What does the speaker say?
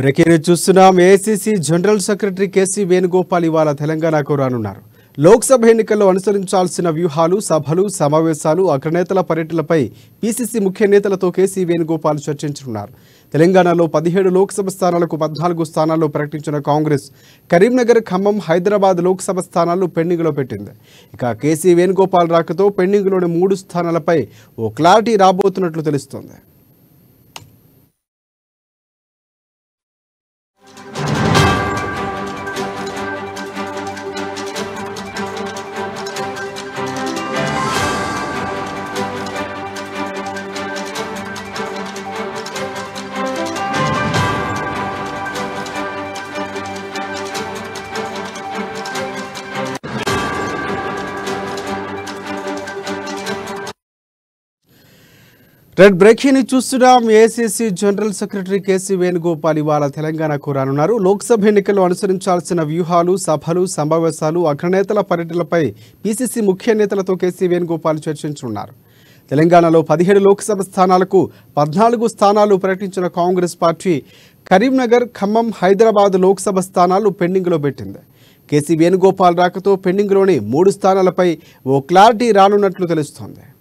breaking చూస్తున్నాం AICC general secretary KC Venugopal ఇవాళ తెలంగాణకు రానున్నారు లోక్సభ ఎన్నికల్లో అనుసరించాల్సిన వ్యూహాలు సభలు సమావేశాలు అగ్రనేతల పర్యటనలపై పీసీసీ ముఖ్య నేతలతో కేసీ వేణుగోపాల్ చర్చించనున్నారు తెలంగాణలో పదిహేడు లోక్సభ స్థానాలకు పద్నాలుగు స్థానాల్లో ప్రకటించిన కాంగ్రెస్ కరీంనగర్ ఖమ్మం హైదరాబాద్ లోక్సభ స్థానాలు పెండింగ్లో పెట్టింది ఇక కేసీ వేణుగోపాల్ రాకతో పెండింగ్లోని మూడు స్థానాలపై ఓ క్లారిటీ రాబోతున్నట్లు తెలుస్తోంది రెడ్ బ్రేకింగ్ ని చూస్తున్నాం ACC general secretary KC Venugopal ఇవాళ తెలంగాణకు రానున్నారు లోక్సభ ఎన్నికల్లో అనుసరించాల్సిన వ్యూహాలు సభలు సమావేశాలు అగ్రనేతల పర్యటనలపై పీసీసీ ముఖ్య నేతలతో కేసీ వేణుగోపాల్ చర్చించనున్నారు తెలంగాణలో పదిహేడు లోక్సభ స్థానాలకు పద్నాలుగు స్థానాలు ప్రకటించిన కాంగ్రెస్ పార్టీ కరీంనగర్ ఖమ్మం హైదరాబాద్ లోక్సభ స్థానాలు పెండింగ్లో పెట్టింది కేసీ వేణుగోపాల్ రాకతో పెండింగ్లోని మూడు స్థానాలపై ఓ క్లారిటీ రానున్నట్లు తెలుస్తోంది